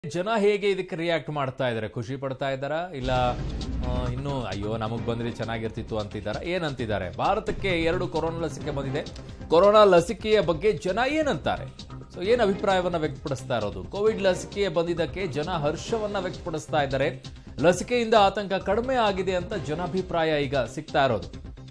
ಜನ ಹೇಗೆ ಇದಕ್ಕೆ ರಿಯಾಕ್ಟ್ ಮಾಡ್ತಾ ಇದ್ದಾರೆ ಖುಷಿ ಪಡ್ತಾ ಇದ್ದಾರಾ ಇಲ್ಲ ಆ, ಇನ್ನೂ ಅಯ್ಯೋ ನಮಗ್ ಬಂದ್ರೆ ಚೆನ್ನಾಗಿರ್ತಿತ್ತು ಅಂತಿದ್ದಾರ ಏನಂತಿದ್ದಾರೆ ಭಾರತಕ್ಕೆ ಎರಡು ಕೊರೋನಾ ಲಸಿಕೆ ಬಂದಿದೆ ಕೊರೋನಾ ಲಸಿಕೆಯ ಬಗ್ಗೆ ಜನ ಏನಂತಾರೆ ಸೊ ಏನ್ ಅಭಿಪ್ರಾಯವನ್ನ ವ್ಯಕ್ತಪಡಿಸ್ತಾ ಇರೋದು ಕೋವಿಡ್ ಲಸಿಕೆ ಬಂದಿದ್ದಕ್ಕೆ ಜನ ಹರ್ಷವನ್ನ ವ್ಯಕ್ತಪಡಿಸ್ತಾ ಇದ್ದಾರೆ ಲಸಿಕೆಯಿಂದ ಆತಂಕ ಕಡಿಮೆ ಆಗಿದೆ ಅಂತ ಜನಾಭಿಪ್ರಾಯ ಈಗ ಸಿಗ್ತಾ ಇರೋದು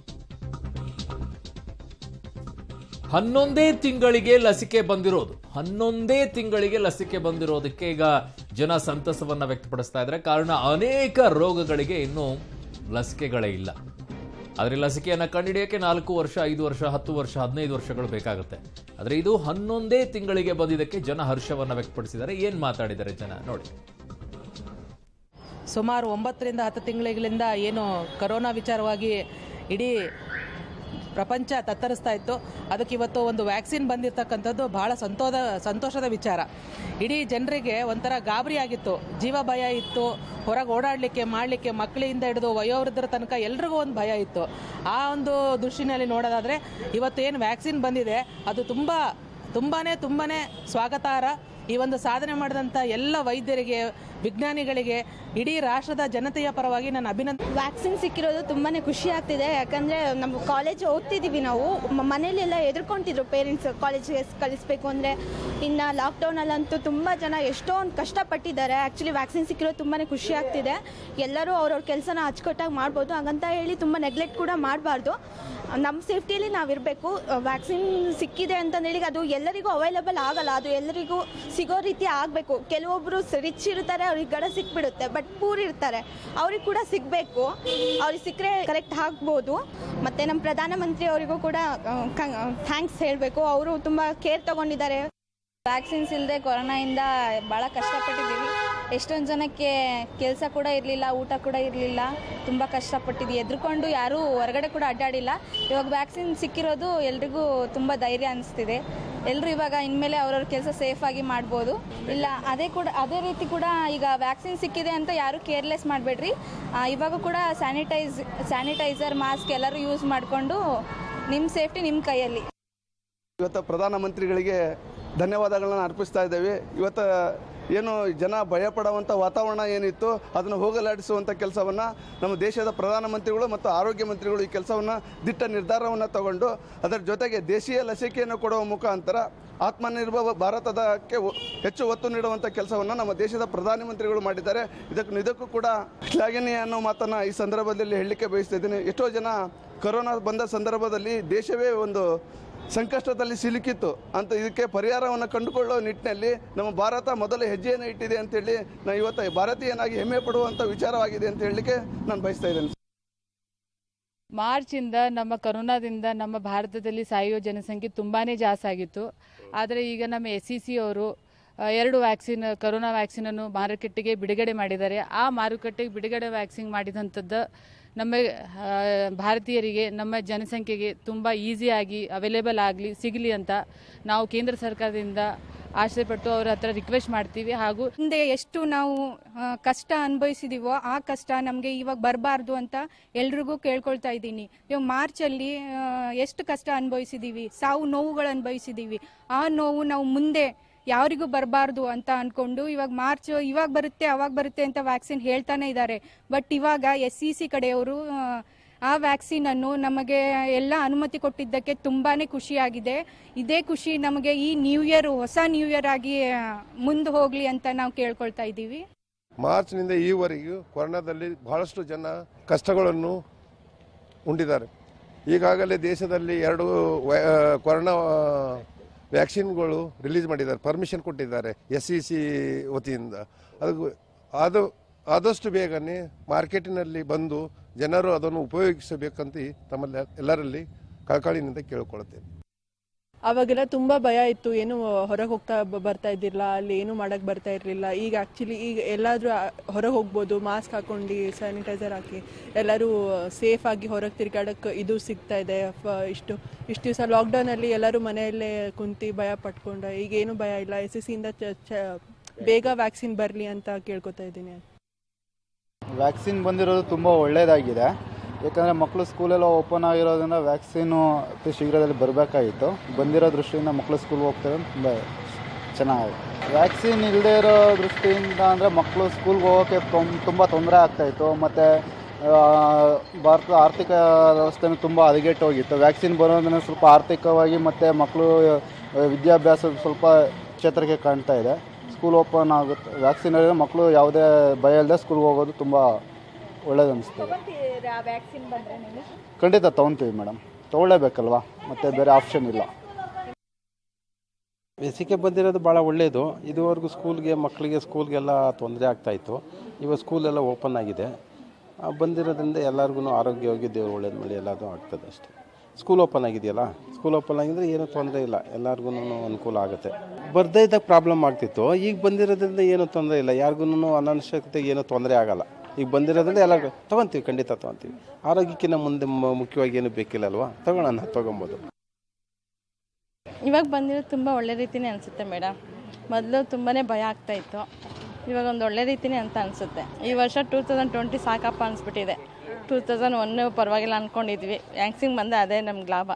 ಹನ್ನೊಂದೇ ತಿಂಗಳಿಗೆ ಲಸಿಕೆ ಬಂದಿರೋದು ಹನ್ನೊಂದೇ ತಿಂಗಳಿಗೆ ಲಸಿಕೆ ಬಂದಿರೋದಕ್ಕೆ ಈಗ ಜನ ಸಂತಸವನ್ನ ವ್ಯಕ್ತಪಡಿಸ್ತಾ ಇದ್ದಾರೆ ಕಾರಣ ಅನೇಕ ರೋಗಗಳಿಗೆ ಇನ್ನೂ ಲಸಿಕೆಗಳೇ ಇಲ್ಲ ಆದರೆ ಲಸಿಕೆಯನ್ನ ಕಂಡುಹಿಡಿಯೋಕೆ ನಾಲ್ಕು ವರ್ಷ ಐದು ವರ್ಷ ಹತ್ತು ವರ್ಷ ಹದಿನೈದು ವರ್ಷಗಳು ಬೇಕಾಗುತ್ತೆ ಆದರೆ ಇದು ಹನ್ನೊಂದೇ ತಿಂಗಳಿಗೆ ಬಂದಿದ್ದಕ್ಕೆ ಜನ ಹರ್ಷವನ್ನ ವ್ಯಕ್ತಪಡಿಸಿದ್ದಾರೆ ಏನ್ ಮಾತಾಡಿದ್ದಾರೆ ಜನ ನೋಡಿ ಸುಮಾರು ಒಂಬತ್ತರಿಂದ ಹತ್ತು ತಿಂಗಳಿಂದ ಏನು ಕರೋನಾ ವಿಚಾರವಾಗಿ ಇಡೀ ಪ್ರಪಂಚ ತತ್ತರಿಸ್ತಾ ಇತ್ತು ಅದಕ್ಕೆ ಇವತ್ತು ಒಂದು ವ್ಯಾಕ್ಸಿನ್ ಬಂದಿರತಕ್ಕಂಥದ್ದು ಬಹಳ ಸಂತೋಷ ಸಂತೋಷದ ವಿಚಾರ ಇಡೀ ಜನರಿಗೆ ಒಂಥರ ಗಾಬರಿ ಆಗಿತ್ತು ಜೀವ ಭಯ ಇತ್ತು ಹೊರಗೆ ಓಡಾಡಲಿಕ್ಕೆ ಮಾಡಲಿಕ್ಕೆ ಮಕ್ಕಳಿಂದ ಹಿಡಿದು ವಯೋವೃದ್ಧರ ತನಕ ಎಲ್ರಿಗೂ ಒಂದು ಭಯ ಇತ್ತು ಆ ಒಂದು ದೃಷ್ಟಿನಲ್ಲಿ ನೋಡೋದಾದರೆ ಇವತ್ತು ಏನು ವ್ಯಾಕ್ಸಿನ್ ಬಂದಿದೆ ಅದು ತುಂಬ ತುಂಬಾನೇ ತುಂಬಾನೇ ಸ್ವಾಗತಾರ್ಹ ಈ ಒಂದು ಸಾಧನೆ ಮಾಡಿದಂಥ ಎಲ್ಲ ವೈದ್ಯರಿಗೆ ವಿಜ್ಞಾನಿಗಳಿಗೆ ಇಡೀ ರಾಷ್ಟ್ರದ ಜನತೆಯ ಪರವಾಗಿ ನಾನು ಅಭಿನಂದನೆ ವ್ಯಾಕ್ಸಿನ್ ಸಿಕ್ಕಿರೋದು ತುಂಬಾ ಖುಷಿ ಆಗ್ತಿದೆ ಯಾಕಂದರೆ ನಮ್ಮ ಕಾಲೇಜ್ ಓದ್ತಿದ್ದೀವಿ ನಾವು ಮ- ಮನೇಲೆಲ್ಲ ಎದುರ್ಕೊಂತಿದ್ರು ಪೇರೆಂಟ್ಸ್ ಕಾಲೇಜ್ಗೆ ಕಳಿಸ್ಬೇಕು ಅಂದರೆ ಇನ್ನು ಲಾಕ್ಡೌನಲ್ಲಂತೂ ತುಂಬ ಜನ ಎಷ್ಟೊಂದು ಕಷ್ಟಪಟ್ಟಿದ್ದಾರೆ ಆ್ಯಕ್ಚುಲಿ ವ್ಯಾಕ್ಸಿನ್ ಸಿಕ್ಕಿರೋದು ತುಂಬಾ ಖುಷಿ ಆಗ್ತಿದೆ ಎಲ್ಲರೂ ಅವ್ರವ್ರ ಕೆಲಸನ ಅಚ್ಚುಕಟ್ಟಾಗಿ ಮಾಡ್ಬೋದು ಹಾಗಂತ ಹೇಳಿ ತುಂಬ ನೆಗ್ಲೆಕ್ಟ್ ಕೂಡ ಮಾಡಬಾರ್ದು ನಮ್ಮ ಸೇಫ್ಟಿಯಲ್ಲಿ ನಾವಿರಬೇಕು ವ್ಯಾಕ್ಸಿನ್ ಸಿಕ್ಕಿದೆ ಅಂತಂದೇಳಿ ಅದು ಎಲ್ಲರಿಗೂ ಅವೈಲಬಲ್ ಆಗಲ್ಲ ಅದು ಎಲ್ಲರಿಗೂ ಸಿಗೋ ರೀತಿ ಆಗಬೇಕು ಕೆಲವೊಬ್ಬರು ರಿಚ್ ಇರ್ತಾರೆ ಅವ್ರಿಗೆ ಗಡ ಸಿಕ್ಬಿಡುತ್ತೆ ಬಟ್ ಪೂರ್ ಇರ್ತಾರೆ ಅವ್ರಿಗೆ ಕೂಡ ಸಿಗಬೇಕು ಅವ್ರಿಗೆ ಸಿಕ್ಕರೆ ಕರೆಕ್ಟ್ ಆಗ್ಬೋದು ಮತ್ತು ನಮ್ಮ ಪ್ರಧಾನಮಂತ್ರಿ ಅವರಿಗೂ ಕೂಡ ಥ್ಯಾಂಕ್ಸ್ ಹೇಳಬೇಕು ಅವರು ತುಂಬ ಕೇರ್ ತಗೊಂಡಿದ್ದಾರೆ ವ್ಯಾಕ್ಸಿನ್ಸ್ ಇಲ್ಲದೆ ಕೊರೋನಾಯಿಂದ ಭಾಳ ಕಷ್ಟಪಟ್ಟಿದ್ದೀವಿ ಎಷ್ಟೊಂದು ಜನಕ್ಕೆ ಕೆಲಸ ಕೂಡ ಇರಲಿಲ್ಲ ಊಟ ಕೂಡ ಇರಲಿಲ್ಲ ತುಂಬ ಕಷ್ಟಪಟ್ಟಿದ್ವಿ ಎದ್ರುಕೊಂಡು ಯಾರೂ ಹೊರಗಡೆ ಕೂಡ ಅಡ್ಡಾಡಿಲ್ಲ ಇವಾಗ ವ್ಯಾಕ್ಸಿನ್ ಸಿಕ್ಕಿರೋದು ಎಲ್ರಿಗೂ ತುಂಬ ಧೈರ್ಯ ಅನಿಸ್ತಿದೆ ಎಲ್ಲರೂ ಇವಾಗ ಇನ್ಮೇಲೆ ಅವ್ರವ್ರ ಕೆಲಸ ಸೇಫಾಗಿ ಮಾಡ್ಬೋದು ಇಲ್ಲ ಅದೇ ಕೂಡ ಅದೇ ರೀತಿ ಕೂಡ ಈಗ ವ್ಯಾಕ್ಸಿನ್ ಸಿಕ್ಕಿದೆ ಅಂತ ಯಾರೂ ಕೇರ್ಲೆಸ್ ಮಾಡಬೇಡ್ರಿ ಇವಾಗ ಕೂಡ ಸ್ಯಾನಿಟೈಸ್ ಸ್ಯಾನಿಟೈಸರ್ ಮಾಸ್ಕ್ ಎಲ್ಲರೂ ಯೂಸ್ ಮಾಡಿಕೊಂಡು ನಿಮ್ಮ ಸೇಫ್ಟಿ ನಿಮ್ಮ ಕೈಯಲ್ಲಿ ಇವತ್ತು ಪ್ರಧಾನಮಂತ್ರಿಗಳಿಗೆ ಧನ್ಯವಾದಗಳನ್ನ ಅರ್ಪಿಸ್ತಾ ಇದ್ದೇವೆ ಇವತ್ತು ಏನು ಜನ ಭಯಪಡುವಂಥ ವಾತಾವರಣ ಏನಿತ್ತು ಅದನ್ನು ಹೋಗಲಾಡಿಸುವಂಥ ಕೆಲಸವನ್ನು ನಮ್ಮ ದೇಶದ ಪ್ರಧಾನಮಂತ್ರಿಗಳು ಮತ್ತು ಆರೋಗ್ಯ ಮಂತ್ರಿಗಳು ಈ ಕೆಲಸವನ್ನು ದಿಟ್ಟ ನಿರ್ಧಾರವನ್ನು ತಗೊಂಡು ಅದರ ಜೊತೆಗೆ ದೇಶೀಯ ಲಸಿಕೆಯನ್ನು ಕೊಡುವ ಮುಖಾಂತರ ಆತ್ಮನಿರ್ಭರ ಭಾರತದಕ್ಕೆ ಒ- ಹೆಚ್ಚು ಒತ್ತು ನೀಡುವಂಥ ಕೆಲಸವನ್ನು ನಮ್ಮ ದೇಶದ ಪ್ರಧಾನಮಂತ್ರಿಗಳು ಮಾಡಿದ್ದಾರೆ ಇದಕ್ಕೂ ಇದಕ್ಕೂ ಕೂಡ ಶ್ಲಾಘನೀಯ ಅನ್ನೋ ಮಾತನ್ನು ಈ ಸಂದರ್ಭದಲ್ಲಿ ಹೇಳಲಿಕ್ಕೆ ಬಯಸ್ತಿದ್ದೀನಿ ಎಷ್ಟೋ ಜನ ಕೊರೋನಾ ಬಂದ ಸಂದರ್ಭದಲ್ಲಿ ದೇಶವೇ ಒಂದು ಸಂಕಷ್ಟದಲ್ಲಿ ಸಿಲುಕಿತ್ತು ಅಂತ ಇದಕ್ಕೆ ಪರಿಹಾರವನ್ನು ಕಂಡುಕೊಳ್ಳುವ ನಿಟ್ಟಿನಲ್ಲಿ ನಮ್ಮ ಭಾರತ ಮೊದಲ ಹೆಜ್ಜೆಯನ್ನು ಇಟ್ಟಿದೆ ಅಂತೇಳಿ ನಾನು ಇವತ್ತು ಭಾರತೀಯನಾಗಿ ಹೆಮ್ಮೆ ಪಡುವಂಥ ವಿಚಾರವಾಗಿದೆ ಅಂತ ಹೇಳಲಿಕ್ಕೆ ನಾನು ಬಯಸ್ತಾ ಇದ್ದೇನೆ ಮಾರ್ಚಿಂದ ನಮ್ಮ ಕರೋನಾದಿಂದ ನಮ್ಮ ಭಾರತದಲ್ಲಿ ಸಾಯುವ ಜನಸಂಖ್ಯೆ ತುಂಬಾ ಜಾಸ್ತಿ ಆಗಿತ್ತು ಆದರೆ ಈಗ ನಮ್ಮ ಎಸ್ ಸಿ ಸಿ ಅವರು ಆ, ಎರಡು ವ್ಯಾಕ್ಸಿನ್ ಕರೋನಾ ವ್ಯಾಕ್ಸಿನನ್ನು ಮಾರುಕಟ್ಟೆಗೆ ಬಿಡುಗಡೆ ಮಾಡಿದ್ದಾರೆ ಆ ಮಾರುಕಟ್ಟೆಗೆ ಬಿಡುಗಡೆ ವ್ಯಾಕ್ಸಿನ್ ಮಾಡಿದಂಥದ್ದು ನಮ್ಮ ಆ, ಭಾರತೀಯರಿಗೆ ನಮ್ಮ ಜನಸಂಖ್ಯೆಗೆ ತುಂಬ ಈಸಿಯಾಗಿ ಅವೈಲೇಬಲ್ ಆಗಲಿ ಸಿಗಲಿ ಅಂತ ನಾವು ಕೇಂದ್ರ ಸರ್ಕಾರದಿಂದ ಆಶ್ರಯಪಟ್ಟು ಅವ್ರ ಹತ್ರ ರಿಕ್ವೆಸ್ಟ್ ಮಾಡ್ತೀವಿ ಹಾಗೂ ಹಿಂದೆ ಎಷ್ಟು ನಾವು ಆ, ಕಷ್ಟ ಅನುಭವಿಸಿದೀವೋ ಆ ಕಷ್ಟ ನಮಗೆ ಇವಾಗ ಬರಬಾರ್ದು ಅಂತ ಎಲ್ರಿಗೂ ಕೇಳ್ಕೊಳ್ತಾ ಇದ್ದೀನಿ ಇವಾಗ ಮಾರ್ಚಲ್ಲಿ ಆ, ಎಷ್ಟು ಕಷ್ಟ ಅನುಭವಿಸಿದೀವಿ ಸಾವು ನೋವುಗಳು ಅನುಭವಿಸಿದೀವಿ ಆ ನೋವು ನಾವು ಮುಂದೆ ಯಾರಿಗೂ ಬರಬಾರ್ದು ಅಂತ ಅನ್ಕೊಂಡು ಇವಾಗ ಮಾರ್ಚ್ ಇವಾಗ ಬರುತ್ತೆ ಅವಾಗ ಬರುತ್ತೆ ಅಂತ ವ್ಯಾಕ್ಸಿನ್ ಹೇಳ್ತಾನೆ ಇದ್ದಾರೆ ಬಟ್ ಇವಾಗ ಎಸ್ ಸಿ ಸಿ ಕಡೆಯವರು ಆ, ಆ ವ್ಯಾಕ್ಸಿನ್ ಅನ್ನು ನಮಗೆ ಎಲ್ಲ ಅನುಮತಿ ಕೊಟ್ಟಿದ್ದಕ್ಕೆ ತುಂಬಾನೇ ಖುಷಿಯಾಗಿದೆ ಇದೇ ಖುಷಿ ನಮಗೆ ಈ ನ್ಯೂ ಇಯರ್ ಹೊಸ ನ್ಯೂ ಇಯರ್ ಆಗಿ ಮುಂದೆ ಹೋಗ್ಲಿ ಅಂತ ನಾವು ಕೇಳ್ಕೊಳ್ತಾ ಇದ್ದೀವಿ ಮಾರ್ಚ್ನಿಂದ ಈವರೆಗೂ ಕೊರೋನಾದಲ್ಲಿ ಬಹಳಷ್ಟು ಜನ ಕಷ್ಟಗಳನ್ನು ಉಂಡಿದ್ದಾರೆ ಈಗಾಗಲೇ ದೇಶದಲ್ಲಿ ಎರಡು ವೈ- ಆ, ಕೊರೋನಾ ವ್ಯಾಕ್ಸಿನ್ಗಳು ರಿಲೀಸ್ ಮಾಡಿದ್ದಾರೆ ಪರ್ಮಿಷನ್ ಕೊಟ್ಟಿದ್ದಾರೆ ಎಸ್ ಸಿ ಸಿ ವತಿಯಿಂದ ಅದು ಅದು ಆದಷ್ಟು ಬೇಗನೆ ಮಾರ್ಕೆಟಿನಲ್ಲಿ ಬಂದು ಜನರು ಅದನ್ನು ಉಪಯೋಗಿಸಬೇಕಂತ ತಮ್ಮಲ್ಲಿ ಎಲ್ಲರಲ್ಲಿ ಕಳಕಳಿನಿಂದ ಕೇಳಿಕೊಳ್ಳುತ್ತೇನೆ ಅವಾಗೆಲ್ಲ ತುಂಬ ಭಯ ಇತ್ತು ಏನು ಹೊರಗೆ ಹೋಗ್ತಾ ಬ- ಬರ್ತಾ ಇದ್ದಿರಲಿಲ್ಲ ಅಲ್ಲಿ ಏನು ಮಾಡಕ್ಕೆ ಬರ್ತಾ ಇರಲಿಲ್ಲ ಈಗ ಆ್ಯಕ್ಚುಲಿ ಈಗ ಎಲ್ಲಾದರೂ ಹೊರಗೆ ಹೋಗ್ಬೋದು ಮಾಸ್ಕ್ ಹಾಕೊಂಡು ಸ್ಯಾನಿಟೈಸರ್ ಹಾಕಿ ಎಲ್ಲರೂ ಸೇಫ್ ಆಗಿ ಹೊರಗೆ ತಿರ್ಗಾಡಕ್ಕೆ ಇದು ಸಿಗ್ತಾ ಇದೆ ಫ- ಇಷ್ಟು ಇಷ್ಟು ದಿವಸ ಲಾಕ್ಡೌನಲ್ಲಿ ಎಲ್ಲರೂ ಮನೆಯಲ್ಲೇ ಕುಂತು ಭಯ ಪಟ್ಕೊಂಡು ಈಗ ಏನು ಭಯ ಇಲ್ಲ ಎಸ್ ಎಸ್ ಸಿಯಿಂದ ಬೇಗ ವ್ಯಾಕ್ಸಿನ್ ಬರಲಿ ಅಂತ ಕೇಳ್ಕೊತಾ ಇದ್ದೀನಿ ವ್ಯಾಕ್ಸಿನ್ ಬಂದಿರೋದು ತುಂಬ ಒಳ್ಳೆಯದಾಗಿದೆ ಯಾಕಂದರೆ ಮಕ್ಕಳು ಸ್ಕೂಲೆಲ್ಲ ಓಪನ್ ಆಗಿರೋದ್ರಿಂದ ವ್ಯಾಕ್ಸಿನು ಅತಿ ಶೀಘ್ರದಲ್ಲಿ ಬರಬೇಕಾಗಿತ್ತು ಬಂದಿರೋ ದೃಷ್ಟಿಯಿಂದ ಮಕ್ಕಳು ಸ್ಕೂಲ್ಗೆ ಹೋಗ್ತಾರೆ ತುಂಬ ಚೆನ್ನಾಗಿದೆ ವ್ಯಾಕ್ಸಿನ್ ಇಲ್ಲದೆ ಇರೋ ದೃಷ್ಟಿಯಿಂದ ಅಂದರೆ ಮಕ್ಕಳು ಸ್ಕೂಲ್ಗೆ ಹೋಗೋಕ್ಕೆ ತುಂಬ ತೊಂದರೆ ಆಗ್ತಾಯಿತ್ತು ಮತ್ತು ಭಾರತದ ಆರ್ಥಿಕ ವ್ಯವಸ್ಥೆನೂ ತುಂಬ ಹದಗೆಟ್ಟು ಹೋಗಿತ್ತು ವ್ಯಾಕ್ಸಿನ್ ಬರೋದ್ರಿಂದ ಸ್ವಲ್ಪ ಆರ್ಥಿಕವಾಗಿ ಮತ್ತು ಮಕ್ಕಳು ವಿದ್ಯಾಭ್ಯಾಸ ಸ್ವಲ್ಪ ಚೇತರಿಕೆ ಕಾಣ್ತಾ ಇದೆ ಸ್ಕೂಲ್ ಓಪನ್ ಆಗುತ್ತೆ ವ್ಯಾಕ್ಸಿನ್ ಮಕ್ಕಳು ಯಾವುದೇ ಭಯ ಇಲ್ಲದೆ ಸ್ಕೂಲ್ಗೆ ಹೋಗೋದು ತುಂಬ ಒಳ್ಳೇದು ಅನಿಸ್ತದೆ ವ್ಯಾಕ್ಸಿನ್ ಬಂದರೆ ನೀವು ಖಂಡಿತ ತೊಗೊತೀವಿ ಮೇಡಮ್ ತೊಗೊಳ್ಳೇಬೇಕಲ್ವಾ ಮತ್ತು ಬೇರೆ ಆಪ್ಷನ್ ಇಲ್ಲ ಲಸಿಕೆ ಬಂದಿರೋದು ಭಾಳ ಒಳ್ಳೆಯದು ಇದುವರೆಗೂ ಸ್ಕೂಲ್ಗೆ ಮಕ್ಕಳಿಗೆ ಸ್ಕೂಲ್ಗೆಲ್ಲ ತೊಂದರೆ ಆಗ್ತಾಯಿತ್ತು ಇವಾಗ ಸ್ಕೂಲೆಲ್ಲ ಓಪನ್ ಆಗಿದೆ ಆ, ಬಂದಿರೋದ್ರಿಂದ ಎಲ್ಲರಿಗೂ ಆರೋಗ್ಯವಾಗಿ ದೇವ್ರು ಒಳ್ಳೇದು ಮಾಡಿ ಎಲ್ಲದೂ ಆಗ್ತದೆ ಅಷ್ಟೇ ಸ್ಕೂಲ್ ಓಪನ್ ಆಗಿದೆಯಲ್ಲ ಸ್ಕೂಲ್ ಓಪನ್ ಆಗಿದ್ರೆ ಏನೂ ತೊಂದರೆ ಇಲ್ಲ ಎಲ್ಲರಿಗೂ ಅನುಕೂಲ ಆಗುತ್ತೆ ಬರ್ದೇ ಇದ್ದಾಗ ಪ್ರಾಬ್ಲಮ್ ಆಗ್ತಿತ್ತು ಈಗ ಬಂದಿರೋದ್ರಿಂದ ಏನೂ ತೊಂದರೆ ಇಲ್ಲ ಯಾರಿಗೂ ಅನವಶ್ಯಕತೆ ಏನೂ ತೊಂದರೆ ಆಗಲ್ಲ ಈಗ ಬಂದಿರೋದ್ರಿಂದ ಎಲ್ಲ ತೊಗೊತೀವಿ ಖಂಡಿತ ತೊಗೊತೀವಿ ಆರೋಗ್ಯಕ್ಕಿಂತ ಮುಂದೆ ಮ- ಮುಖ್ಯವಾಗಿ ಏನು ಬೇಕಿಲ್ಲ ಅಲ್ವಾ ತೊಗೊಳೋಣ ತೊಗೊಬೋದು ಇವಾಗ ಬಂದಿರೋದು ತುಂಬ ಒಳ್ಳೆ ರೀತಿನೇ ಅನಿಸುತ್ತೆ ಮೇಡಮ್ ಮೊದಲು ತುಂಬಾ ಭಯ ಆಗ್ತಾ ಇತ್ತು ಇವಾಗ ಒಂದು ಒಳ್ಳೆ ರೀತಿನೇ ಅಂತ ಅನಿಸುತ್ತೆ ಈ ವರ್ಷ ಟೂ ತೌಸಂಡ್ ಟ್ವೆಂಟಿ ಸಾಕಪ್ಪ ಅನಿಸ್ಬಿಟ್ಟಿದೆ ಟೂ ತೌಸಂಡ್ ಒನ್ನು ಪರವಾಗಿಲ್ಲ ಅಂದ್ಕೊಂಡಿದ್ವಿ ವ್ಯಾಕ್ಸಿನ್ ಬಂದ ಅದೇ ನಮ್ಗೆ ಲಾಭ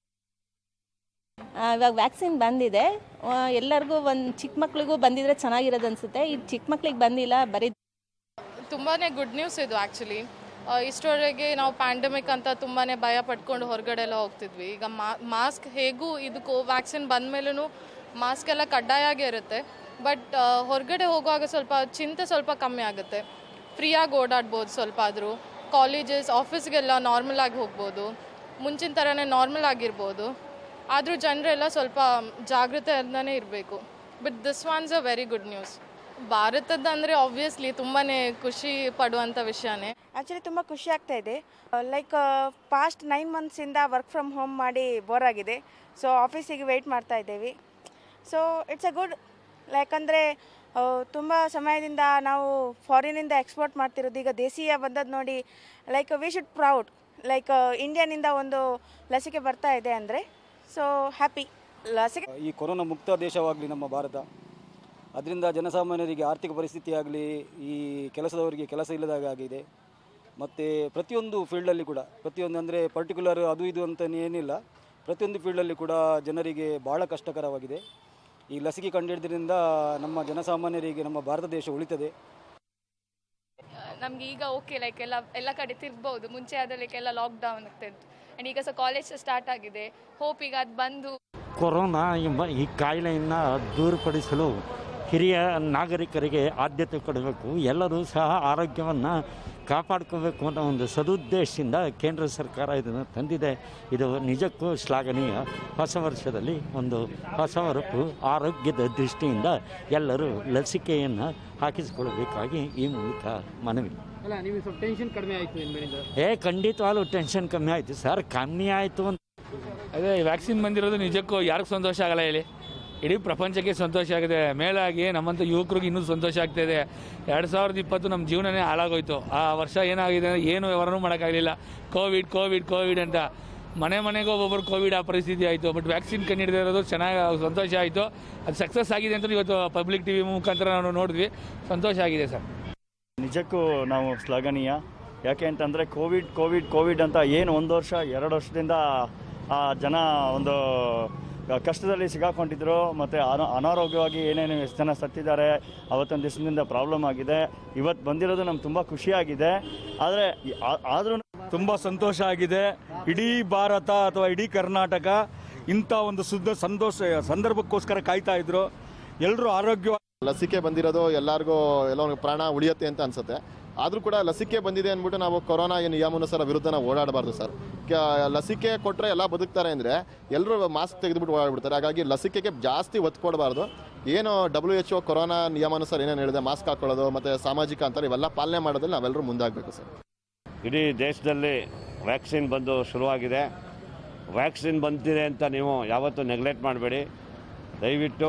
ಇವಾಗ ವ್ಯಾಕ್ಸಿನ್ ಬಂದಿದೆ ಆ, ಎಲ್ಲರಿಗೂ ಒಂದು ಚಿಕ್ಕ ಮಕ್ಳಿಗೂ ಬಂದಿದ್ರೆ ಚೆನ್ನಾಗಿರೋದು ಅನಿಸುತ್ತೆ ಈ ಚಿಕ್ಕ ಮಕ್ಳಿಗೆ ಬಂದಿಲ್ಲ ಬರೀ ತುಂಬಾ ಗುಡ್ ನ್ಯೂಸ್ ಇದು ಆ್ಯಕ್ಚುಲಿ ಇಷ್ಟರವರೆಗೆ ನಾವು ಪ್ಯಾಂಡಮಿಕ್ ಅಂತ ತುಂಬಾ ಭಯ ಪಟ್ಕೊಂಡು ಹೊರಗಡೆ ಎಲ್ಲ ಹೋಗ್ತಿದ್ವಿ ಈಗ ಮಾಸ್ಕ್ ಹೇಗೂ ಇದು ಕೋ ವ್ಯಾಕ್ಸಿನ್ ಬಂದ ಮೇಲೂ ಮಾಸ್ಕ್ ಎಲ್ಲ ಕಡ್ಡಾಯಾಗೇ ಇರುತ್ತೆ ಬಟ್ ಹೊರಗಡೆ ಹೋಗುವಾಗ ಸ್ವಲ್ಪ ಚಿಂತೆ ಸ್ವಲ್ಪ ಕಮ್ಮಿ ಆಗುತ್ತೆ ಫ್ರೀಯಾಗಿ ಓಡಾಡ್ಬೋದು ಸ್ವಲ್ಪ ಆದರೂ ಕಾಲೇಜಸ್ ಆಫೀಸ್ಗೆಲ್ಲ ನಾರ್ಮಲ್ ಆಗಿ ಹೋಗ್ಬೋದು ಮುಂಚಿನ ಥರನೇ ನಾರ್ಮಲ್ ಆಗಿರ್ಬೋದು ಆದರೂ ಜನರೆಲ್ಲ ಸ್ವಲ್ಪ ಜಾಗೃತೆಯಿಂದನೇ ಇರಬೇಕು but this once a very good news ಭಾರತದ ಅಂದರೆ ಆಬ್ವಿಯಸ್ಲಿ ತುಂಬಾ ಖುಷಿ ಪಡುವಂಥ ವಿಷಯನೇ ಆ್ಯಕ್ಚುಲಿ ತುಂಬ ಖುಷಿ ಆಗ್ತಾ ಇದೆ ಲೈಕ್ ಪಾಸ್ಟ್ ನೈನ್ ಮಂತ್ಸಿಂದ ವರ್ಕ್ ಫ್ರಮ್ ಹೋಮ್ ಮಾಡಿ ಬೋರ್ ಆಗಿದೆ ಸೊ ಆಫೀಸಿಗೆ ವೆಯ್ಟ್ ಮಾಡ್ತಾ ಇದ್ದೇವೆ ಸೊ ಇಟ್ಸ್ ಅ ಗುಡ್ ಯಾಕಂದರೆ ತುಂಬ ಸಮಯದಿಂದ ನಾವು ಫಾರಿನಿಂದ ಎಕ್ಸ್ಪೋರ್ಟ್ ಮಾಡ್ತಿರೋದು ಈಗ ದೇಶೀಯ ಬಂದದ್ದು ನೋಡಿ like we should proud like ಇಂಡಿಯಾನಿಂದ ಒಂದು ಲಸಿಕೆ ಬರ್ತಾ ಇದೆ ಅಂದರೆ ಸೊ ಹ್ಯಾಪಿ ಲಸಿಕೆ ಈ ಕೊರೋನಾ ಮುಕ್ತ ದೇಶವಾಗಲಿ ನಮ್ಮ ಭಾರತ ಅದರಿಂದ ಜನಸಾಮಾನ್ಯರಿಗೆ ಆರ್ಥಿಕ ಪರಿಸ್ಥಿತಿ ಆಗಲಿ ಈ ಕೆಲಸದವರಿಗೆ ಕೆಲಸ ಇಲ್ಲದಾಗ ಆಗಿದೆ ಮತ್ತು ಪ್ರತಿಯೊಂದು ಫೀಲ್ಡಲ್ಲಿ ಕೂಡ ಪ್ರತಿಯೊಂದು ಅಂದರೆ ಪರ್ಟಿಕ್ಯುಲರ್ ಅದು ಇದು ಅಂತ ಏನಿಲ್ಲ ಪ್ರತಿಯೊಂದು ಫೀಲ್ಡಲ್ಲಿ ಕೂಡ ಜನರಿಗೆ ಭಾಳ ಕಷ್ಟಕರವಾಗಿದೆ ಈ ಲಸಿಕೆ ಕಂಡುಹಿಡಿದ್ರಿಂದ ನಮ್ಮ ಜನಸಾಮಾನ್ಯರಿಗೆ ನಮ್ಮ ಭಾರತ ದೇಶ ಉಳಿತದೆ ನಮ್ಗೆ ಈಗ ಓಕೆ ಲೈಕ್ ಎಲ್ಲ ಎಲ್ಲ ಕಡೆ ತಿರ್ಗ್ಬೋದು ಮುಂಚೆ ಆದಲಿಕ್ಕೆಲ್ಲ ಲಾಕ್ಡೌನ್ ಆಗ್ತಿತ್ತು ಆ್ಯಂಡ್ ಈಗ ಸಹ ಕಾಲೇಜ್ ಸ್ಟಾರ್ಟ್ ಆಗಿದೆ ಹೋಪ್ ಈಗ ಅದು ಬಂದು ಕೊರೋನಾ ಎಂಬ ಈ ಕಾಯಿಲೆಯನ್ನು ದೂರಪಡಿಸಲು ಹಿರಿಯ ನಾಗರಿಕರಿಗೆ ಆದ್ಯತೆ ಕೊಡಬೇಕು ಎಲ್ಲರೂ ಸಹ ಆರೋಗ್ಯವನ್ನು ಕಾಪಾಡ್ಕೋಬೇಕು ಅನ್ನೋ ಒಂದು ಸದುದ್ದೇಶದಿಂದ ಕೇಂದ್ರ ಸರ್ಕಾರ ಇದನ್ನು ತಂದಿದೆ ಇದು ನಿಜಕ್ಕೂ ಶ್ಲಾಘನೀಯ ಹೊಸ ವರ್ಷದಲ್ಲಿ ಒಂದು ಹೊಸ ಹೊರಪು ಆರೋಗ್ಯದ ದೃಷ್ಟಿಯಿಂದ ಎಲ್ಲರೂ ಲಸಿಕೆಯನ್ನು ಹಾಕಿಸಿಕೊಳ್ಳಬೇಕಾಗಿ ಈ ಮೂಲಕ ಮನವಿ ಅಲ್ಲ ನಿಮಗೆ ಸ್ವಲ್ಪ ಟೆನ್ಷನ್ ಕಡಿಮೆ ಆಯಿತು ಇನ್ಮೇಲಿಂದ ಏ ಖಂಡಿತವಾಗ್ಲೂ ಟೆನ್ಷನ್ ಕಮ್ಮಿ ಆಯಿತು ಸರ್ ಕಮ್ಮಿ ಆಯಿತು ಅಂತ ಅದೇ ವ್ಯಾಕ್ಸಿನ್ ಬಂದಿರೋದು ನಿಜಕ್ಕೂ ಯಾರಿಗೂ ಸಂತೋಷ ಆಗಲ್ಲ ಹೇಳಿ ಇಡೀ ಪ್ರಪಂಚಕ್ಕೆ ಸಂತೋಷ ಆಗಿದೆ ಮೇಲಾಗಿ ನಮ್ಮಂಥ ಯುವಕರಿಗೆ ಇನ್ನೂ ಸಂತೋಷ ಆಗ್ತಾಯಿದೆ ಎರಡು ಸಾವಿರದ ಇಪ್ಪತ್ತು ನಮ್ಮ ಜೀವನನೇ ಹಾಳಾಗೋಯ್ತು ಆ ವರ್ಷ ಏನಾಗಿದೆ ಅಂದರೆ ಏನು ವ್ಯವಹಾರನೂ ಮಾಡೋಕ್ಕಾಗಲಿಲ್ಲ ಕೋವಿಡ್ ಕೋವಿಡ್ ಕೋವಿಡ್ ಅಂತ ಮನೆ ಮನೆಗೂ ಒಬ್ಬೊಬ್ಬರು ಕೋವಿಡ್ ಆ ಪರಿಸ್ಥಿತಿ ಆಯಿತು ಬಟ್ ವ್ಯಾಕ್ಸಿನ್ ಕಂಡುಹಿಡಿದಿರೋದು ಚೆನ್ನಾಗಿ ಸಂತೋಷ ಆಯಿತು ಅದು ಸಕ್ಸಸ್ ಆಗಿದೆ ಅಂತ ಇವತ್ತು ಪಬ್ಲಿಕ್ ಟಿ ವಿ ಮುಖಾಂತರ ನಾವು ನೋಡಿದ್ವಿ ಸಂತೋಷ ಆಗಿದೆ ಸರ್ ನಿಜಕ್ಕೂ ನಾವು ಶ್ಲಾಘನೀಯ ಯಾಕೆ ಅಂತಂದರೆ ಕೋವಿಡ್ ಕೋವಿಡ್ ಕೋವಿಡ್ ಅಂತ ಏನು ಒಂದು ವರ್ಷ ಎರಡು ವರ್ಷದಿಂದ ಆ ಜನ ಒಂದು ಕಷ್ಟದಲ್ಲಿ ಸಿಗಾಕೊಂಡಿದ್ರು ಮತ್ತು ಅನಾ ಅನಾರೋಗ್ಯವಾಗಿ ಏನೇನು ಎಷ್ಟು ಜನ ಸತ್ತಿದ್ದಾರೆ ಅವತ್ತೊಂದು ದಿವಸದಿಂದ ಪ್ರಾಬ್ಲಮ್ ಆಗಿದೆ ಇವತ್ತು ಬಂದಿರೋದು ನಮ್ಗೆ ತುಂಬ ಖುಷಿಯಾಗಿದೆ ಆದರೆ ಆದರೂ ತುಂಬ ಸಂತೋಷ ಆಗಿದೆ ಇಡೀ ಭಾರತ ಅಥವಾ ಇಡೀ ಕರ್ನಾಟಕ ಇಂಥ ಒಂದು ಸುದ್ದ ಸಂತೋಷ ಸಂದರ್ಭಕ್ಕೋಸ್ಕರ ಕಾಯ್ತಾ ಇದ್ರು ಎಲ್ಲರೂ ಆರೋಗ್ಯ ಲಸಿಕೆ ಬಂದಿರೋದು ಎಲ್ಲರಿಗೂ ಎಲ್ಲೋ ಒಂದು ಪ್ರಾಣ ಉಳಿಯುತ್ತೆ ಅಂತ ಅನ್ಸುತ್ತೆ ಆದರೂ ಕೂಡ ಲಸಿಕೆ ಬಂದಿದೆ ಅಂದ್ಬಿಟ್ಟು ನಾವು ಕೊರೋನಾ ಏನು ನಿಯಮಾನುಸಾರ ವಿರುದ್ಧ ನಾವು ಓಡಾಡಬಾರ್ದು ಸರ್ ಕ- ಲಸಿಕೆ ಕೊಟ್ಟರೆ ಎಲ್ಲ ಬದುಕ್ತಾರೆ ಅಂದರೆ ಎಲ್ಲರೂ ಮಾಸ್ಕ್ ತೆಗೆದುಬಿಟ್ಟು ಓಡಾಡ್ಬಿಡ್ತಾರೆ ಹಾಗಾಗಿ ಲಸಿಕೆಗೆ ಜಾಸ್ತಿ ಒತ್ತು ಕೊಡಬಾರ್ದು ಏನು ಡಬ್ಲ್ಯೂ ಎಚ್ ಒ ಕೊರೋನಾ ನಿಯಮಾನುಸಾರ ಏನೇನು ಹೇಳಿದೆ ಮಾಸ್ಕ್ ಹಾಕೊಳ್ಳೋದು ಮತ್ತು ಸಾಮಾಜಿಕ ಅಂತರ ಇವೆಲ್ಲ ಪಾಲನೆ ಮಾಡೋದ್ರಲ್ಲಿ ನಾವೆಲ್ಲರೂ ಮುಂದಾಗಬೇಕು ಸರ್ ಇಡೀ ದೇಶದಲ್ಲಿ ವ್ಯಾಕ್ಸಿನ್ ಬಂದು ಶುರುವಾಗಿದೆ ವ್ಯಾಕ್ಸಿನ್ ಬಂದಿದೆ ಅಂತ ನೀವು ಯಾವತ್ತೂ ನೆಗ್ಲೆಕ್ಟ್ ಮಾಡಬೇಡಿ ದಯವಿಟ್ಟು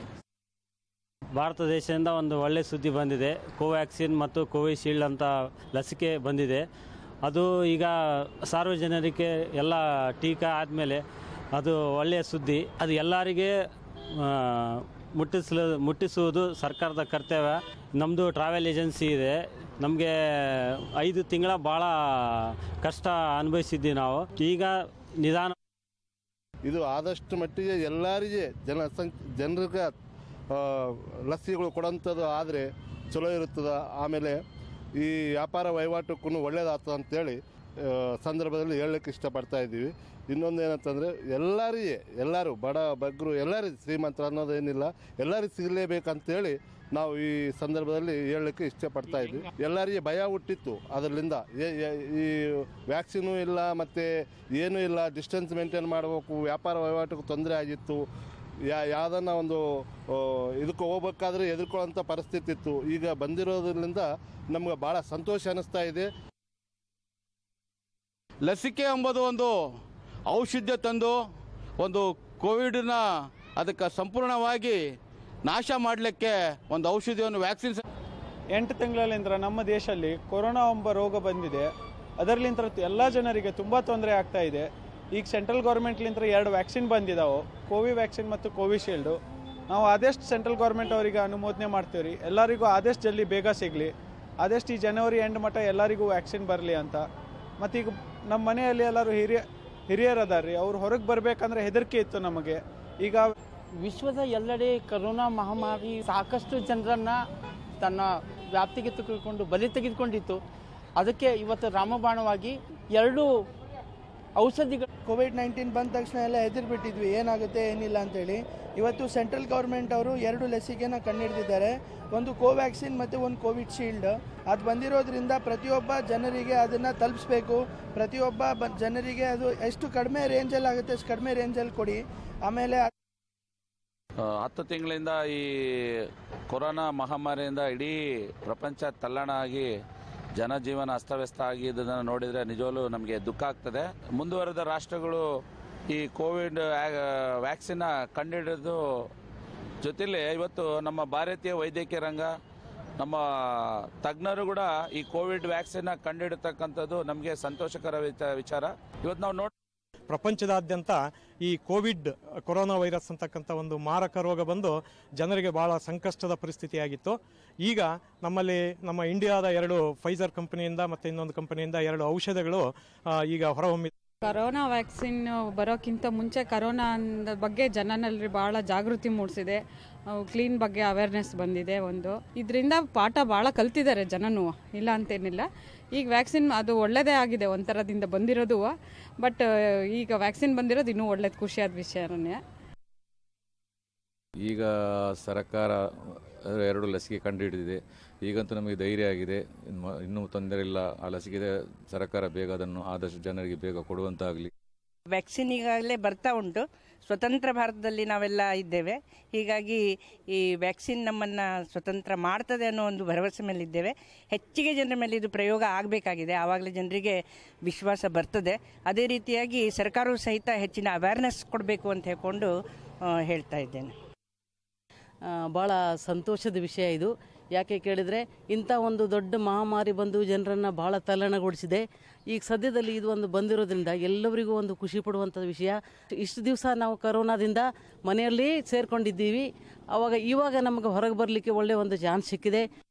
ಭಾರತ ದೇಶದಿಂದ ಒಂದು ಒಳ್ಳೆ ಸುದ್ದಿ ಬಂದಿದೆ ಕೋವ್ಯಾಕ್ಸಿನ್ ಮತ್ತು ಕೋವಿಶೀಲ್ಡ್ ಅಂತ ಲಸಿಕೆ ಬಂದಿದೆ ಅದು ಈಗ ಸಾರ್ವಜನಿಕರಿಗೆ ಎಲ್ಲ ಟೀಕಾ ಆದಮೇಲೆ ಅದು ಒಳ್ಳೆಯ ಸುದ್ದಿ ಅದು ಎಲ್ಲರಿಗೆ ಆ, ಮುಟ್ಟಿಸಲು ಮುಟ್ಟಿಸುವುದು ಸರ್ಕಾರದ ಕರ್ತವ್ಯ ನಮ್ಮದು ಟ್ರಾವೆಲ್ ಏಜೆನ್ಸಿ ಇದೆ ನಮಗೆ ಐದು ತಿಂಗಳ ಭಾಳ ಕಷ್ಟ ಅನುಭವಿಸಿದ್ವಿ ನಾವು ಈಗ ನಿಧಾನ ಇದು ಆದಷ್ಟು ಮಟ್ಟಿಗೆ ಎಲ್ಲರಿಗೆ ಜನ ಜನರಿಗೆ ಆ, ಲಸ್ಸಿಗಳು ಕೊಡೋಂಥದ್ದು ಆದರೆ ಚಲೋ ಇರುತ್ತದೆ ಆಮೇಲೆ ಈ ವ್ಯಾಪಾರ ವಹಿವಾಟಕ್ಕೂ ಒಳ್ಳೇದಾಗ್ತದೆ ಅಂತೇಳಿ ಆ, ಸಂದರ್ಭದಲ್ಲಿ ಹೇಳಲಿಕ್ಕೆ ಇಷ್ಟಪಡ್ತಾ ಇದ್ದೀವಿ ಇನ್ನೊಂದು ಏನಂತಂದರೆ ಎಲ್ಲರಿಗೆ ಎಲ್ಲರೂ ಬಡ ಬಗ್ಗರು ಎಲ್ಲರಿಗೂ ಶ್ರೀಮಂತರು ಅನ್ನೋದೇನಿಲ್ಲ ಎಲ್ಲರಿಗೂ ಸಿಗಲೇಬೇಕಂತೇಳಿ ನಾವು ಈ ಸಂದರ್ಭದಲ್ಲಿ ಹೇಳಲಿಕ್ಕೆ ಇಷ್ಟಪಡ್ತಾ ಇದ್ವಿ ಎಲ್ಲರಿಗೆ ಭಯ ಹುಟ್ಟಿತ್ತು ಅದರಿಂದ ಏ- ಏ- ಈ ವ್ಯಾಕ್ಸಿನೂ ಇಲ್ಲ ಮತ್ತು ಏನೂ ಇಲ್ಲ ಡಿಸ್ಟೆನ್ಸ್ ಮೇಂಟೈನ್ ಮಾಡಬೇಕು ವ್ಯಾಪಾರ ವಹಿವಾಟಿಗೆ ತೊಂದರೆ ಆಗಿತ್ತು ಯಾ ಯಾವುದನ್ನ ಒಂದು ಆ, ಇದಕ್ಕೆ ಹೋಗ್ಬೇಕಾದ್ರೆ ಎದುರ್ಕೊಳ್ಳೋಂಥ ಪರಿಸ್ಥಿತಿ ಇತ್ತು ಈಗ ಬಂದಿರೋದ್ರಿಂದ ನಮ್ಗೆ ಭಾಳ ಸಂತೋಷ ಅನ್ನಿಸ್ತಾ ಇದೆ ಲಸಿಕೆ ಎಂಬುದು ಒಂದು ಔಷಧ ತಂದು ಒಂದು ಕೋವಿಡ್ನ ಅದಕ್ಕೆ ಸಂಪೂರ್ಣವಾಗಿ ನಾಶ ಮಾಡಲಿಕ್ಕೆ ಒಂದು ಔಷಧಿಯನ್ನು ವ್ಯಾಕ್ಸಿನ್ ಎಂಟು ತಿಂಗಳಿಂದ ನಮ್ಮ ದೇಶದಲ್ಲಿ ಕೊರೋನಾ ಎಂಬ ರೋಗ ಬಂದಿದೆ ಅದರಲ್ಲಿಂದ ಎಲ್ಲ ಜನರಿಗೆ ತುಂಬ ತೊಂದರೆ ಆಗ್ತಾ ಇದೆ ಈಗ ಸೆಂಟ್ರಲ್ ಗೌರ್ಮೆಂಟ್ಲಿಂದ ಎರಡು ವ್ಯಾಕ್ಸಿನ್ ಬಂದಿದ್ದಾವೆ ಕೋವಿ ವ್ಯಾಕ್ಸಿನ್ ಮತ್ತು ಕೋವಿಶೀಲ್ಡು ನಾವು ಆದಷ್ಟು ಸೆಂಟ್ರಲ್ ಗೌರ್ಮೆಂಟ್ ಅವರಿಗೆ ಅನುಮೋದನೆ ಮಾಡ್ತೀವಿ ರೀ ಎಲ್ಲರಿಗೂ ಆದಷ್ಟು ಜಲ್ದಿ ಬೇಗ ಸಿಗಲಿ ಆದಷ್ಟು ಈ ಜನವರಿ ಎಂಡ್ ಮಟ್ಟ ಎಲ್ಲರಿಗೂ ವ್ಯಾಕ್ಸಿನ್ ಬರಲಿ ಅಂತ ಮತ್ತು ಈಗ ನಮ್ಮ ಮನೆಯಲ್ಲಿ ಎಲ್ಲರೂ ಹಿರಿಯ ಹಿರಿಯರು ಅದಾರ ರೀ ಅವ್ರು ಹೊರಗೆ ಬರಬೇಕಂದ್ರೆ ಹೆದರಿಕೆ ಇತ್ತು ನಮಗೆ ಈಗ ವಿಶ್ವದ ಎಲ್ಲೆಡೆ ಕರೋನಾ ಮಹಾಮಾರಿ ಸಾಕಷ್ಟು ಜನರನ್ನ ತನ್ನ ವ್ಯಾಪ್ತಿಗೆ ತೆಗೆದುಕೊಂಡು ಬಲಿ ತೆಗೆದುಕೊಂಡಿತ್ತು ಅದಕ್ಕೆ ಇವತ್ತು ರಾಮಬಾಣವಾಗಿ ಎರಡು ಔಷಧಿಗಳು ಕೋವಿಡ್ ನೈನ್ಟೀನ್ ಬಂದ ತಕ್ಷಣ ಎಲ್ಲ ಹೆದರ್ಬಿಟ್ಟಿದ್ವಿ ಏನಾಗುತ್ತೆ ಏನಿಲ್ಲ ಅಂತೇಳಿ ಇವತ್ತು ಸೆಂಟ್ರಲ್ ಗೌರ್ಮೆಂಟ್ ಅವರು ಎರಡು ಲಸಿಕೆನ ಕಂಡುಹಿಡಿದಿದ್ದಾರೆ ಒಂದು ಕೋವ್ಯಾಕ್ಸಿನ್ ಮತ್ತು ಒಂದು ಕೋವಿಡ್ ಶೀಲ್ಡ್ ಅದು ಬಂದಿರೋದ್ರಿಂದ ಪ್ರತಿಯೊಬ್ಬ ಜನರಿಗೆ ಅದನ್ನು ತಲುಪಿಸ್ಬೇಕು ಪ್ರತಿಯೊಬ್ಬ ಬ ಜನರಿಗೆ ಅದು ಎಷ್ಟು ಕಡಿಮೆ ರೇಂಜಲ್ಲಿ ಆಗುತ್ತೆ ಅಷ್ಟು ಕಡಿಮೆ ರೇಂಜಲ್ಲಿ ಕೊಡಿ ಆಮೇಲೆ ಆ, ಹತ್ತು ತಿಂಗಳಿಂದ ಈ ಕೊರೋನಾ ಮಹಾಮಾರಿಯಿಂದ ಇಡೀ ಪ್ರಪಂಚ ತಲ್ಲಣ ಆಗಿ ಜನಜೀವನ ಅಸ್ತವ್ಯಸ್ತ ಆಗಿದ್ದನ್ನು ನೋಡಿದರೆ ನಿಜವಲ್ಲೂ ನಮಗೆ ದುಃಖ ಆಗ್ತದೆ ಮುಂದುವರೆದ ರಾಷ್ಟ್ರಗಳು ಈ ಕೋವಿಡ್ ವ್ಯಾಕ್ಸಿನ್ನ ಕಂಡುಹಿಡಿದು ಜೊತೆಲಿ ಇವತ್ತು ನಮ್ಮ ಭಾರತೀಯ ವೈದ್ಯಕೀಯ ರಂಗ ನಮ್ಮ ತಜ್ಞರು ಕೂಡ ಈ ಕೋವಿಡ್ ವ್ಯಾಕ್ಸಿನ್ನ ಕಂಡುಹಿಡತಕ್ಕಂಥದ್ದು ನಮಗೆ ಸಂತೋಷಕರ ವಿಚ- ವಿಚಾರ ಇವತ್ತು ನಾವು ನೋಡಿ ಪ್ರಪಂಚದಾದ್ಯಂತ ಈ ಕೋವಿಡ್ ಕೊರೋನಾ ವೈರಸ್ ಅಂತಕ್ಕಂಥ ಒಂದು ಮಾರಕ ರೋಗ ಬಂದು ಜನರಿಗೆ ಬಹಳ ಸಂಕಷ್ಟದ ಪರಿಸ್ಥಿತಿಯಾಗಿತ್ತು ಈಗ ನಮ್ಮಲ್ಲಿ ನಮ್ಮ ಇಂಡಿಯಾದ ಎರಡು ಫೈಸರ್ ಕಂಪನಿಯಿಂದ ಮತ್ತು ಇನ್ನೊಂದು ಕಂಪನಿಯಿಂದ ಎರಡು ಔಷಧಗಳು ಆ, ಈಗ ಹೊರಹೊಮ್ಮಿದೆ ಕರೋನಾ ವ್ಯಾಕ್ಸಿನ್ ಬರೋಕ್ಕಿಂತ ಮುಂಚೆ ಕರೋನಾ ಅಂದ ಬಗ್ಗೆ ಜನನಲ್ಲಿ ಭಾಳ ಜಾಗೃತಿ ಮೂಡಿಸಿದೆ ಕ್ಲೀನ್ ಬಗ್ಗೆ ಅವೇರ್ನೆಸ್ ಬಂದಿದೆ ಒಂದು ಇದರಿಂದ ಪಾಠ ಭಾಳ ಕಲ್ತಿದ್ದಾರೆ ಜನನು ಇಲ್ಲ ಅಂತೇನಿಲ್ಲ ಈಗ ವ್ಯಾಕ್ಸಿನ್ ಅದು ಒಳ್ಳೆಯದೇ ಆಗಿದೆ ಒಂಥರದಿಂದ ಬಂದಿರೋದು ಬಟ್ ಈಗ ವ್ಯಾಕ್ಸಿನ್ ಬಂದಿರೋದು ಇನ್ನೂ ಒಳ್ಳೇದು ಖುಷಿಯಾದ ವಿಷಯನೇ ಈಗ ಸರ್ಕಾರ ಎರಡು ಲಸಿಕೆ ಕಂಡುಹಿಡಿದಿದೆ ಈಗಂತೂ ನಮಗೆ ಧೈರ್ಯ ಆಗಿದೆ ಇನ್ನು ಇನ್ನೂ ತೊಂದರೆ ಇಲ್ಲ ಆ ಲಸಿಕೆ ಸರ್ಕಾರ ಬೇಗ ಅದನ್ನು ಆದಷ್ಟು ಜನರಿಗೆ ಬೇಗ ಕೊಡುವಂತಾಗಲಿ ವ್ಯಾಕ್ಸಿನ್ ಈಗಾಗಲೇ ಬರ್ತಾ ಉಂಟು ಸ್ವತಂತ್ರ ಭಾರತದಲ್ಲಿ ನಾವೆಲ್ಲ ಇದ್ದೇವೆ ಹೀಗಾಗಿ ಈ ವ್ಯಾಕ್ಸಿನ್ ನಮ್ಮನ್ನು ಸ್ವತಂತ್ರ ಮಾಡ್ತದೆ ಅನ್ನೋ ಒಂದು ಭರವಸೆ ಮೇಲಿದ್ದೇವೆ ಹೆಚ್ಚಿಗೆ ಜನರ ಮೇಲೆ ಇದು ಪ್ರಯೋಗ ಆಗಬೇಕಾಗಿದೆ ಆವಾಗಲೇ ಜನರಿಗೆ ವಿಶ್ವಾಸ ಬರ್ತದೆ ಅದೇ ರೀತಿಯಾಗಿ ಸರ್ಕಾರವು ಸಹಿತ ಹೆಚ್ಚಿನ ಅವೇರ್ನೆಸ್ ಕೊಡಬೇಕು ಅಂತ ಹೇಳ್ಕೊಂಡು ಆ, ಹೇಳ್ತಾ ಇದ್ದೇನೆ ಭಾಳ ಸಂತೋಷದ ವಿಷಯ ಇದು ಯಾಕೆ ಕೇಳಿದರೆ ಇಂಥ ಒಂದು ದೊಡ್ಡ ಮಹಾಮಾರಿ ಬಂದು ಜನರನ್ನು ಭಾಳ ತಲ್ಲಣಗೊಳಿಸಿದೆ ಈಗ ಸದ್ಯದಲ್ಲಿ ಇದು ಒಂದು ಬಂದಿರೋದ್ರಿಂದ ಎಲ್ಲರಿಗೂ ಒಂದು ಖುಷಿ ಪಡುವಂಥ ವಿಷಯ ಇಷ್ಟು ದಿವಸ ನಾವು ಕರೋನಾದಿಂದ ಮನೆಯಲ್ಲಿ ಸೇರ್ಕೊಂಡಿದ್ದೀವಿ ಅವಾಗ ಇವಾಗ ನಮಗೆ ಹೊರಗೆ ಬರಲಿಕ್ಕೆ ಒಳ್ಳೆಯ ಒಂದು ಚಾನ್ಸ್ ಸಿಕ್ಕಿದೆ